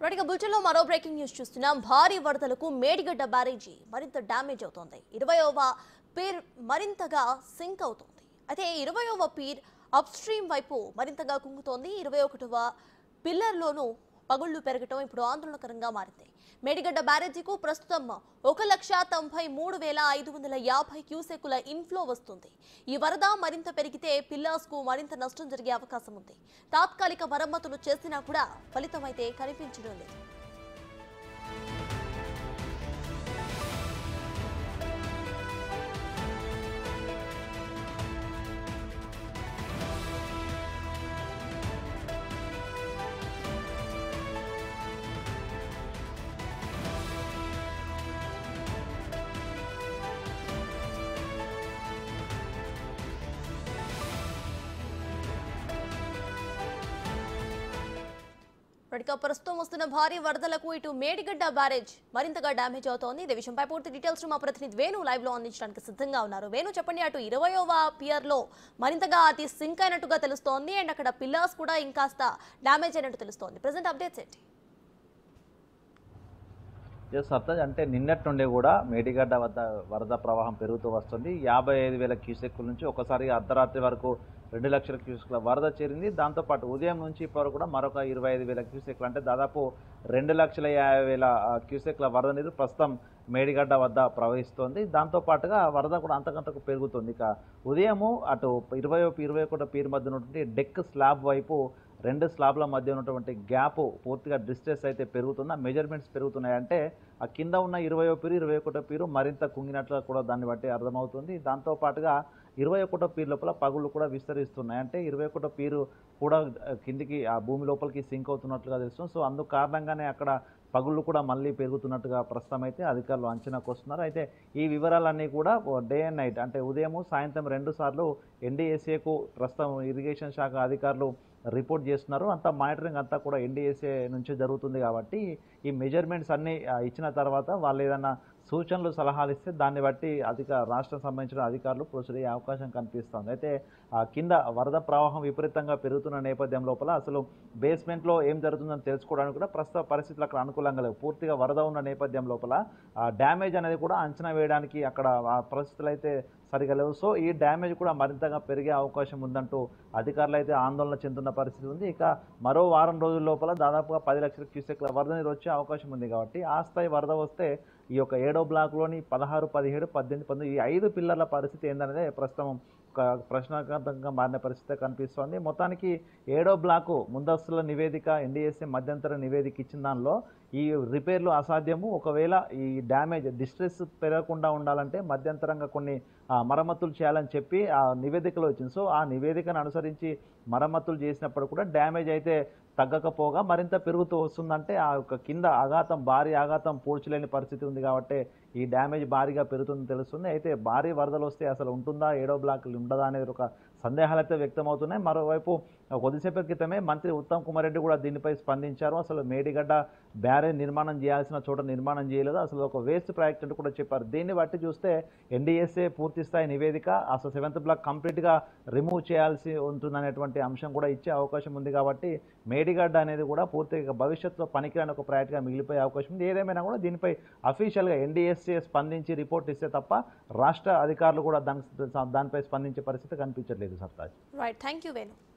రైట్గా బులెటిన్లో మరో breaking news చూస్తున్నాం భారీ వరదలకు మేడిగడ్డ బ్యారేజీ మరింత డ్యామేజ్ అవుతోంది ఇరవయవ పీర్ మరింతగా సింక్ అవుతోంది అయితే ఇరవయవ పీర్ అప్ స్ట్రీమ్ వైపు మరింతగా కుంగుతోంది ఇరవై ఒకటవ పిల్లర్లోనూ పగుళ్లు పెరగటం ఇప్పుడు ఆందోళనకరంగా మారింది మేడిగడ్డ బ్యారేజీకు ప్రస్తుతం ఒక లక్ష తొంభై మూడు వేల ఐదు వందల యాభై క్యూసెక్కుల ఇన్ఫ్లో వస్తుంది ఈ వరద మరింత పెరిగితే పిల్లర్స్కు మరింత నష్టం జరిగే అవకాశం ఉంది తాత్కాలిక మరమ్మతులు చేసినా కూడా ఫలితం అయితే కనిపించడం లేదు ఇప్పటికే ప్రస్తుతం వస్తున్న భారీ వరదలకు ఇటు మేడిగడ్డ బ్యారేజ్ మరింతగా డ్యామేజ్ అవుతోంది ఇదే విషయంపై పూర్తి డీటెయిల్స్ మా ప్రతినిధి వేణు లైవ్ లో అందించడానికి సిద్ధంగా ఉన్నారు వేణు చెప్పండి అటు ఇరవయవ పియర్ లో మరింతగా అది సింక్ అయినట్టుగా తెలుస్తోంది అండ్ అక్కడ పిల్లర్స్ కూడా ఇంకాస్త డ్యామేజ్ అయినట్టు తెలుస్తోంది ప్రజెంట్ అప్డేట్స్ ఏంటి ఎస్ సర్తాజ్ అంటే నిన్నటి నుండి కూడా మేడిగడ్డ వద్ద వరద ప్రవాహం పెరుగుతూ వస్తుంది యాభై ఐదు వేల క్యూసెక్కుల నుంచి ఒకసారి అర్ధరాత్రి వరకు రెండు లక్షల క్యూసెక్ల వరద చేరింది దాంతోపాటు ఉదయం నుంచి ఇప్పటివరకు కూడా మరొక ఇరవై ఐదు వేల క్యూసెక్లు అంటే దాదాపు రెండు లక్షల యాభై వేల ఆ, క్యూసెక్ల వరద నీరు ప్రస్తుతం మేడిగడ్డ వద్ద ప్రవహిస్తోంది దాంతోపాటుగా వరద కూడా అంతకంతకు పెరుగుతుంది ఇక ఉదయము అటు ఇరవై ఇరవై ఒకటో పీర్ మధ్య ఉన్నటువంటి డెక్ స్లాబ్ వైపు రెండు స్లాబ్ల మధ్య ఉన్నటువంటి గ్యాప్ పూర్తిగా డిస్టెన్స్ అయితే పెరుగుతుంది ఆ మెజర్మెంట్స్ పెరుగుతున్నాయి అంటే ఆ కింద ఉన్న ఇరవయో పీరు ఇరవై ఒకటో పీరు మరింత కుంగినట్లుగా కూడా దాన్ని బట్టి అర్థమవుతుంది దాంతో పాటుగా ఇరవై ఒకటో పీరు లోపల పగుళ్ళు కూడా విస్తరిస్తున్నాయి అంటే ఇరవై ఒకటో పీరు కూడా ఆ, కిందికి ఆ భూమి లోపలికి సింక్ అవుతున్నట్లుగా తెలుస్తుంది సో అందుకు కారణంగానే అక్కడ పగుళ్ళు కూడా మళ్ళీ పెరుగుతున్నట్టుగా ప్రస్తుతం అయితే అధికారులు అంచనాకు వస్తున్నారు అయితే ఈ వివరాలన్నీ కూడా డే అండ్ నైట్ అంటే ఉదయము సాయంత్రం రెండు సార్లు ఎన్డీఎస్ఏకు ప్రస్తుతం ఇరిగేషన్ శాఖ అధికారులు రిపోర్ట్ చేస్తున్నారు అంతా మానిటరింగ్ అంతా కూడా ఎన్డీఎస్ఏ నుంచి జరుగుతుంది కాబట్టి ఈ మెజర్మెంట్స్ అన్నీ ఆ, ఇచ్చిన తర్వాత వాళ్ళు ఏదైనా సూచనలు సలహాలు ఇస్తే దాన్ని బట్టి అధిక రాష్ట్రం సంబంధించిన అధికారులు ప్రొసీడ్ అయ్యే అవకాశం కనిపిస్తుంది అయితే ఆ కింద వరద ప్రవాహం విపరీతంగా పెరుగుతున్న నేపథ్యం లోపల అసలు బేస్మెంట్లో ఏం జరుగుతుందని తెలుసుకోవడానికి కూడా ప్రస్తుత పరిస్థితులు అక్కడ అనుకూలంగా లేవు పూర్తిగా వరద ఉన్న నేపథ్యం లోపల ఆ డ్యామేజ్ అనేది కూడా అంచనా వేయడానికి అక్కడ ఆ పరిస్థితులు అయితే సరిగా లేవు సో ఈ డ్యామేజ్ కూడా మరింతగా పెరిగే అవకాశం ఉందంటూ అధికారులు అయితే ఆందోళన చెందుతున్న పరిస్థితి ఉంది ఇక మరో వారం రోజుల లోపల దాదాపుగా పది లక్షల క్యూసెక్ల వరద నీరు వచ్చే అవకాశం ఉంది కాబట్టి ఆ స్థాయి వరద వస్తే ఈ యొక్క ఏడో బ్లాక్లోని పదహారు పదిహేడు పద్దెనిమిది పంతొమ్మిది ఈ ఐదు పిల్లర్ల పరిస్థితి ఏందనేది ప్రస్తుతం ఒక ప్రశ్నార్థకంగా మారిన పరిస్థితి కనిపిస్తోంది మొత్తానికి ఏడో బ్లాకు ముందస్తుల నివేదిక ఎన్డీఎస్ఏ మధ్యంతర నివేదిక ఇచ్చిన దానిలో ఈ రిపేర్లు అసాధ్యము ఒకవేళ ఈ డ్యామేజ్ డిస్ట్రెస్ పెరగకుండా ఉండాలంటే మధ్యంతరంగా కొన్ని ఆ, మరమ్మతులు చేయాలని చెప్పి ఆ నివేదికలో వచ్చింది సో ఆ నివేదికను అనుసరించి మరమ్మతులు చేసినప్పుడు కూడా డ్యామేజ్ అయితే తగ్గకపోగా మరింత పెరుగుతూ వస్తుందంటే ఆ యొక్క కింద ఆఘాతం భారీ ఆఘాతం పూడ్చలేని పరిస్థితి ఉంది కాబట్టి ఈ డ్యామేజ్ భారీగా పెరుగుతుందని తెలుస్తుంది అయితే భారీ వరదలు వస్తే అసలు ఉంటుందా ఏడో బ్లాక్ ఉండదా అనేది ఒక సందేహాలు అయితే వ్యక్తమవుతున్నాయి మరోవైపు కొద్దిసేపటి క్రితమే మంత్రి ఉత్తమ్ కుమార్ రెడ్డి కూడా దీనిపై స్పందించారు అసలు మేడిగడ్డ బ్యారేజ్ నిర్మాణం చేయాల్సిన చోట నిర్మాణం చేయలేదు అసలు ఒక వేస్ట్ ప్రాజెక్ట్ అంటూ కూడా చెప్పారు దీన్ని బట్టి చూస్తే ఎన్డీఎస్ఏ పూర్తి స్థాయి నివేదిక అసలు సెవెంత్ బ్లాక్ కంప్లీట్గా రిమూవ్ చేయాల్సి ఉంటుందనేటువంటి అంశం కూడా ఇచ్చే అవకాశం ఉంది కాబట్టి మేడిగడ్డ అనేది కూడా పూర్తిగా భవిష్యత్తులో పనికిరాని ఒక ప్రాజెక్ట్గా మిగిలిపోయే అవకాశం ఉంది ఏదేమైనా కూడా దీనిపై అఫీషియల్గా ఎన్డీఎస్ఏ స్పందించి రిపోర్ట్ ఇస్తే తప్ప రాష్ట్ర అధికారులు కూడా దానికి దానిపై స్పందించే పరిస్థితి కనిపించట్లేదు Sartaj right thank you Venu